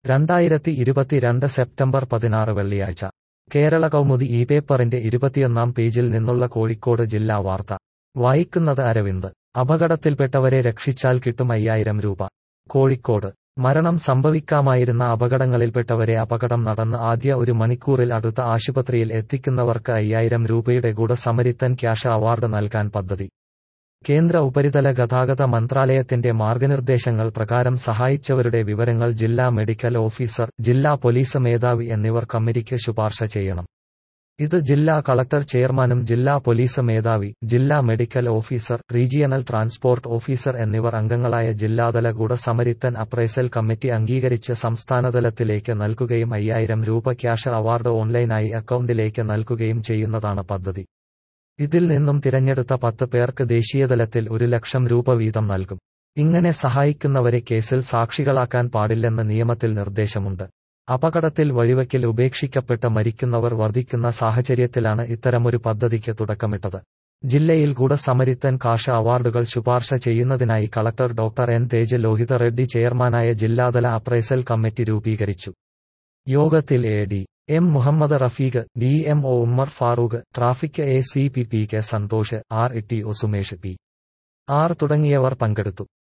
രണ്ടായിരത്തി ഇരുപത്തിരണ്ട് സെപ്റ്റംബർ പതിനാറ് വെള്ളിയാഴ്ച കേരള കൗമുദി ഈ പേപ്പറിന്റെ ഇരുപത്തിയൊന്നാം പേജിൽ നിന്നുള്ള കോഴിക്കോട് ജില്ലാ വാർത്ത വായിക്കുന്നത് അരവിന്ദ് അപകടത്തിൽപ്പെട്ടവരെ രക്ഷിച്ചാൽ കിട്ടും അയ്യായിരം രൂപ കോഴിക്കോട് മരണം സംഭവിക്കാമായിരുന്ന അപകടങ്ങളിൽപ്പെട്ടവരെ അപകടം നടന്ന് ആദ്യ ഒരു മണിക്കൂറിൽ അടുത്ത ആശുപത്രിയിൽ എത്തിക്കുന്നവർക്ക് അയ്യായിരം രൂപയുടെ ഗുഡസമരിത്തൻ ക്യാഷ് അവാർഡ് നൽകാൻ പദ്ധതി കേന്ദ്ര ഉപരിതല ഗതാഗത മന്ത്രാലയത്തിന്റെ മാർഗനിർദ്ദേശങ്ങൾ പ്രകാരം സഹായിച്ചവരുടെ വിവരങ്ങൾ ജില്ലാ മെഡിക്കൽ ഓഫീസർ ജില്ലാ പോലീസ് മേധാവി എന്നിവർ കമ്മിറ്റിക്ക് ശുപാർശ ചെയ്യണം ഇത് ജില്ലാ കളക്ടർ ചെയർമാനും ജില്ലാ പോലീസ് മേധാവി ജില്ലാ medical officer regional transport officer എന്നിവർ അംഗങ്ങളായ ജില്ലാതല ഗുഡസമരിത്തൻ അപ്രൈസൽ കമ്മിറ്റി അംഗീകരിച്ച് സംസ്ഥാനതലത്തിലേക്ക് നൽകുകയും അയ്യായിരം രൂപ ക്യാഷ് അവാർഡ് ഓൺലൈനായി അക്കൗണ്ടിലേക്ക് നൽകുകയും ചെയ്യുന്നതാണ് പദ്ധതി ഇതിൽ നിന്നും തിരഞ്ഞെടുത്ത പത്ത് പേർക്ക് ദേശീയതലത്തിൽ ഒരു ലക്ഷം രൂപ വീതം നൽകും ഇങ്ങനെ സഹായിക്കുന്നവരെ കേസിൽ സാക്ഷികളാക്കാൻ പാടില്ലെന്ന് നിയമത്തിൽ നിർദ്ദേശമുണ്ട് അപകടത്തിൽ വഴിവയ്ക്കൽ ഉപേക്ഷിക്കപ്പെട്ട് മരിക്കുന്നവർ വർദ്ധിക്കുന്ന സാഹചര്യത്തിലാണ് ഇത്തരമൊരു പദ്ധതിക്ക് തുടക്കമിട്ടത് ജില്ലയിൽ ഗുഡസമരിത്തൻ കാഷ അവാർഡുകൾ ശുപാർശ ചെയ്യുന്നതിനായി collector doctor N Tej Lohitha Reddy ചെയർമാനായ ജില്ലാതല അപ്രൈസൽ കമ്മിറ്റി രൂപീകരിച്ചു യോഗത്തിൽ A D M Muhammad Rafeeq D M O Ummer Farooq traffic A C P P K Santhosh R E T O Sumesh P R തുടങ്ങിയവർ പങ്കെടുത്തു